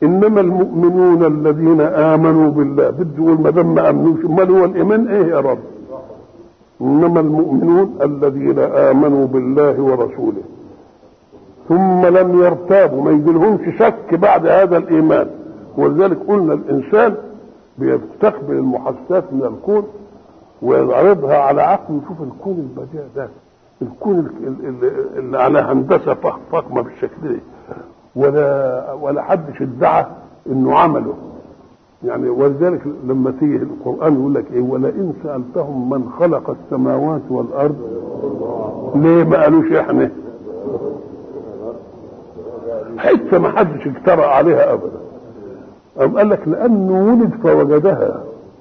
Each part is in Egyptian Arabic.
انما المؤمنون الذين امنوا بالله بده يقول ما دام ما امنوش امال هو الايمان ايه يا رب انما المؤمنون الذين امنوا بالله ورسوله ثم لم يرتابوا ما يجيلهمش شك بعد هذا الايمان ولذلك قلنا الانسان بيستقبل المحسات من الكون ويعرضها على عقله يشوف الكون البديع ده الكون اللي على هندسه فخمه بالشكل ده ولا ولا حدش ادعى انه عمله يعني ولذلك لما تيجي القران يقول لك ايه ولئن سالتهم من خلق السماوات والارض ليه ما قالوش احنا حته ما حدش اجترأ عليها ابدا أم قال لك لانه ولد فوجدها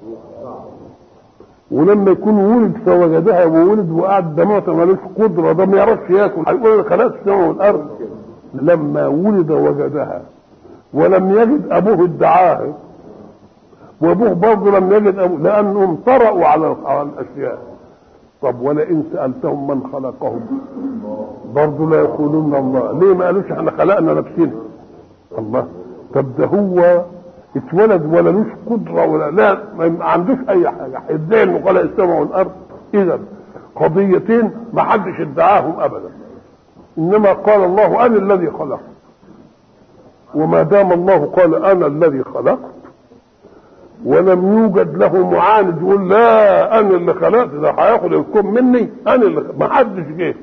ولما يكون ولد فوجدها وولد وقعد ده موت مالوش قدره ده ما يعرفش ياكل هيقول انا خلقت السماء والارض لما ولد وجدها ولم يجد ابوه ادعاها وابوه برضه لم يجد ابوه لانهم طرأوا على على الاشياء طب ولئن سالتهم من خلقهم برضه لا يقولون الله ليه ما قالوش احنا خلقنا نفسنا الله طب ده هو اتولد ولا لوش قدره ولا لا ما عندوش اي حاجه هيدعي انه خلق السماء والارض اذا قضيتين ما حدش ادعاهم ابدا انما قال الله انا الذي خلقت وما دام الله قال انا الذي خلقت ولم يوجد له معاند يقول لا انا اللي خلقت ده هياخد الكون مني انا اللي ما حدش جه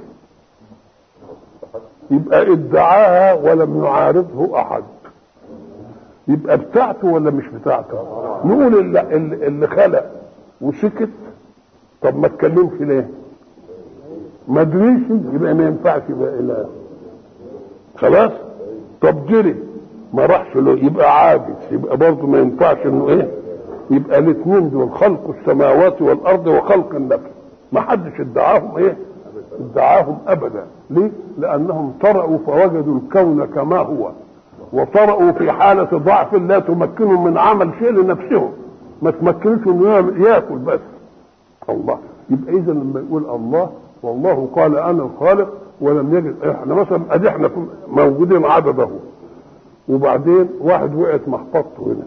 يبقى ادعاها ولم يعارضه احد يبقى بتاعته ولا مش بتاعته نقول اللي, اللي خلق وسكت طب ما اتكلمش ليه ما ادريش يبقى ما ينفعش يبقى اله خلاص طب جري ما راحش له يبقى عاجز يبقى برضه ما ينفعش انه ايه يبقى الاثنين دول خلق السماوات والارض وخلق النفس ما حدش ادعاهم ايه ادعاهم ابدا ليه لانهم طرأوا فوجدوا الكون كما هو وطرأوا في حالة ضعف لا تمكنهم من عمل شيء لنفسهم ما تمكنش انه ياكل بس الله يبقى اذا لما يقول الله والله قال انا الخالق ولم يجد احنا مثلا ادي احنا موجودين عدده وبعدين واحد وقعت محفظته هنا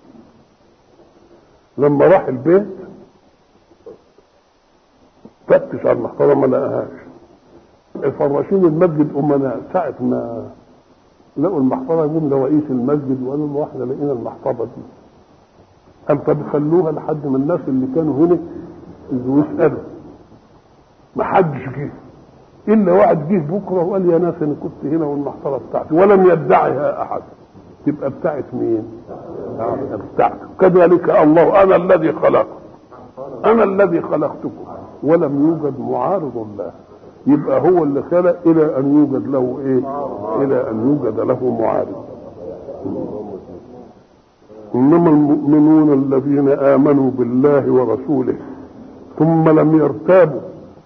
لما راح البيت فتش على المحفظه ما لقاهاش الفراشين المسجد امنا ساعه ما لقوا المحفظه جم لرئيس المسجد وقالوا له احنا لقينا المحفظه دي قال طب خلوها لحد من الناس اللي كانوا هنا ويسالوا ما حدش جه الا واحد جه بكره وقال يا ناس انا كنت هنا والمحفظه بتاعتي ولم يدعها احد تبقى بتاعت مين؟ بتاعته كذلك الله انا الذي خلق انا الذي خلقتكم ولم يوجد معارض له يبقى هو اللي خلق الى ان يوجد له ايه؟ الى ان يوجد له معارض انما المؤمنون الذين امنوا بالله ورسوله ثم لم يرتابوا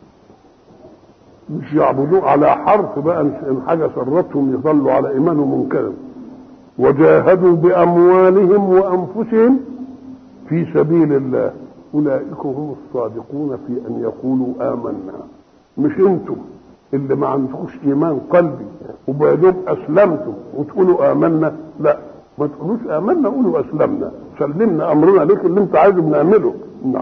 مش يعبدوه على حرف بقى ان حاجه سرتهم يظلوا على ايمانهم منكرا وجاهدوا باموالهم وانفسهم في سبيل الله اولئك هم الصادقون في ان يقولوا امنا مش انتم اللي ما عندكوش ايمان قلبي وبعدين اسلمتم وتقولوا امنا لا ما تقولوش امنا قولوا اسلمنا سلمنا امرنا ليك اللي انت عايزه بنعمله نعم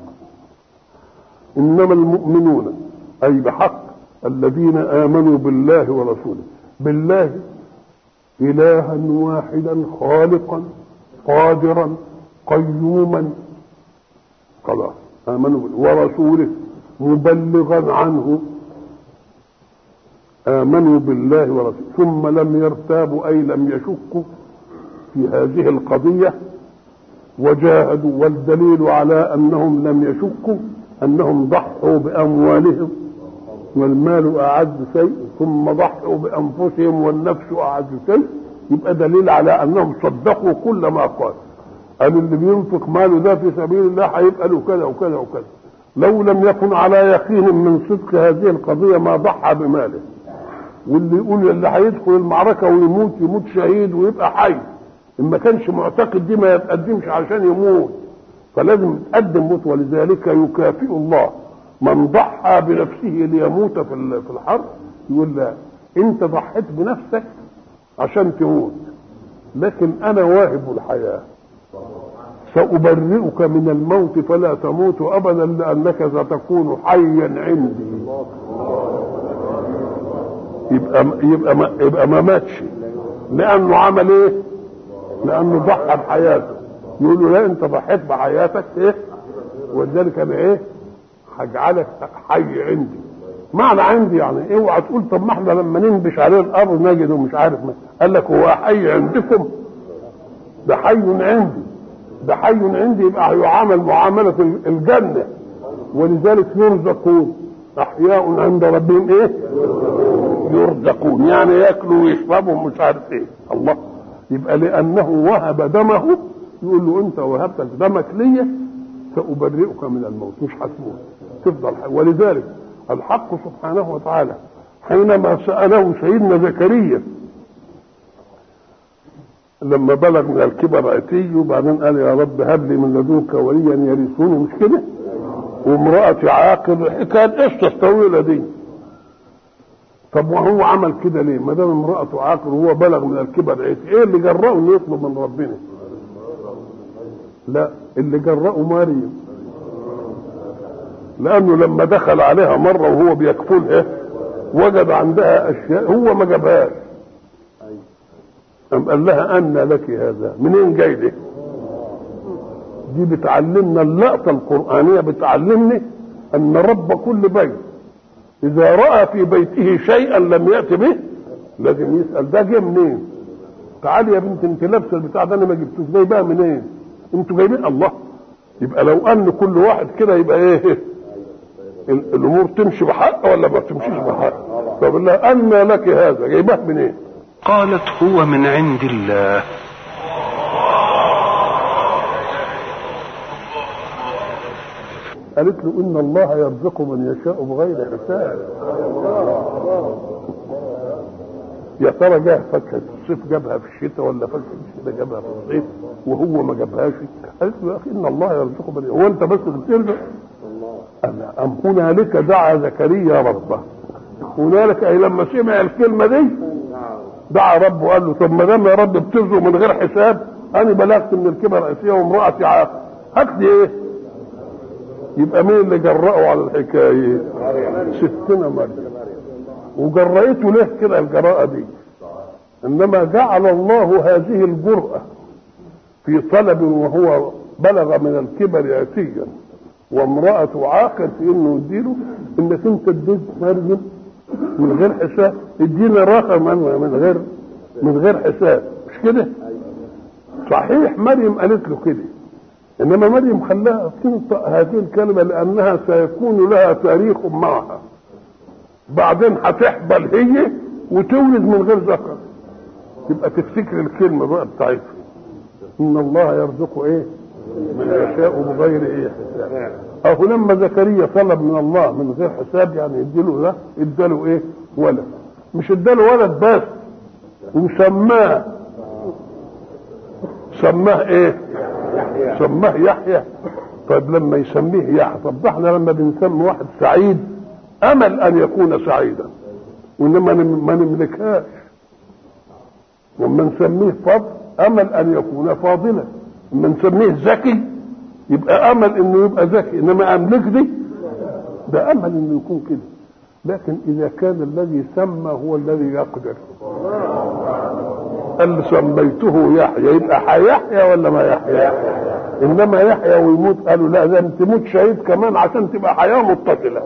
انما المؤمنون اي بحق الذين امنوا بالله ورسوله بالله الها واحدا خالقا قادرا قيوما خلاص امنوا بالله ورسوله مبلغا عنه امنوا بالله ورسوله ثم لم يرتابوا اي لم يشكوا في هذه القضيه وجاهدوا والدليل على انهم لم يشكوا انهم ضحوا باموالهم والمال اعز شيء ثم ضحوا بانفسهم والنفس اعز شيء يبقى دليل على انهم صدقوا كل ما قال قالوا اللي بينفق ماله ده في سبيل الله هيبقى له كذا وكذا وكذا لو لم يكن على يقين من صدق هذه القضيه ما ضحى بماله واللي يقول اللي هيدخل المعركه ويموت يموت شهيد ويبقى حي ان ما كانش معتقد دي ما يتقدمش عشان يموت فلازم يتقدم موت ولذلك يكافئ الله من ضحى بنفسه ليموت في في الحرب يقول لا انت ضحيت بنفسك عشان تموت لكن انا واهب الحياه سأبرئك من الموت فلا تموت أبدا لأنك ستكون حيا عندي يبقى يبقى ما يبقى ما ماتش لأنه عمل إيه؟ لأنه ضحى بحياته يقول له لا أنت ضحيت بحياتك إيه؟ ولذلك أنا إيه؟ هجعلك حي عندي معنى عندي يعني اوعى تقول طب ما احنا لما ننبش عليه الارض نجده مش عارف ما قال لك هو حي عندكم ده حي عندي ده حي عندي يبقى هيعامل معاملة الجنة ولذلك يرزقون أحياء عند ربهم إيه؟ يرزقون يعني ياكلوا ويشربوا ومش عارف إيه الله يبقى لأنه وهب دمه يقول له أنت وهبت دمك ليا سأبرئك من الموت مش هتموت تفضل حي. ولذلك الحق سبحانه وتعالى حينما سأله سيدنا زكريا لما بلغ من الكبر اتي وبعدين قال يا رب هب لي من لدنك وليا يرثوني مش كده وامرأتي عاقر حكاية قصة طويلة دي طب وهو عمل كده ليه؟ ما دام امرأته عاقر وهو بلغ من الكبر اتي ايه اللي جرأه انه يطلب من ربنا؟ لا اللي جرأه مريم لانه لما دخل عليها مرة وهو بيكفلها وجد عندها اشياء هو ما جابهاش أم قال لها أن لك هذا منين جاي ده دي بتعلمنا اللقطة القرآنية بتعلمني أن رب كل بيت إذا رأى في بيته شيئا لم يأت به لازم يسأل ده جه منين تعالي يا بنت انت لابسه البتاع ده انا ما جبتوش جايبها منين انتوا جايبين الله يبقى لو ان كل واحد كده يبقى ايه الامور تمشي بحق ولا ما تمشيش بحق طب لا ان لك هذا جايبها منين قالت هو من عند الله قالت له ان الله يرزق من يشاء بغير حساب يا ترى جه فاكهه الصيف جابها في الشتاء ولا فاكهه الشتاء جابها في الصيف وهو ما جابهاش قالت له يا اخي ان الله يرزق من هو انت بس بترزق انا ام هنالك دعا زكريا ربه هنالك اي لما سمع الكلمه دي دعا ربه وقال له طب ما دام يا رب بترزق من غير حساب انا بلغت من الكبر اسيه وامراتي عاقل هات لي ايه؟ يبقى مين اللي جرأه على الحكايه؟ ستنا مريم وجرأته ليه كده الجراءة دي؟ انما جعل الله هذه الجرأة في طلب وهو بلغ من الكبر اتيا وامرأته عاقل في انه يديله انك انت اديت مريم من غير حساب ادينا رقم من غير من غير حساب مش كده صحيح مريم قالت له كده انما مريم خلاها تنطق هذه الكلمه لانها سيكون لها تاريخ معها بعدين هتحبل هي وتولد من غير ذكر تبقى تفتكر الكلمه بقى بتاعتها ان الله يرزق ايه من يشاء بغير ايه حساب اهو لما زكريا طلب من الله من غير حساب يعني يديله ده اداله ايه ولد مش اداله ولد بس وسماه سماه ايه سماه يحيى طيب لما يسميه يحيى طب ده احنا لما بنسمي واحد سعيد امل ان يكون سعيدا وانما ما نملكهاش لما نسميه فضل امل ان يكون فاضلا لما نسميه ذكي يبقى امل انه يبقى ذكي انما املك دي ده امل انه يكون كده لكن اذا كان الذي سمى هو الذي يقدر قال سميته يحيى يبقى هيحيى ولا ما يحيى انما يحيى ويموت قالوا لا ده تموت شهيد كمان عشان تبقى حياه متصله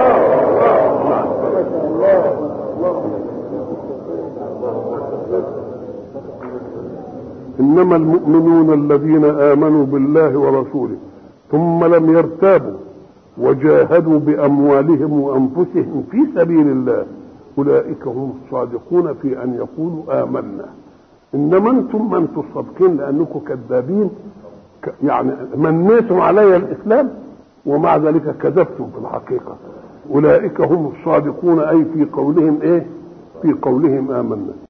انما المؤمنون الذين امنوا بالله ورسوله ثم لم يرتابوا وجاهدوا باموالهم وانفسهم في سبيل الله اولئك هم الصادقون في ان يقولوا امنا انما انتم ما انتم صادقين لانكم كذابين يعني منيتم علي الاسلام ومع ذلك كذبتم في الحقيقه اولئك هم الصادقون اي في قولهم ايه في قولهم امنا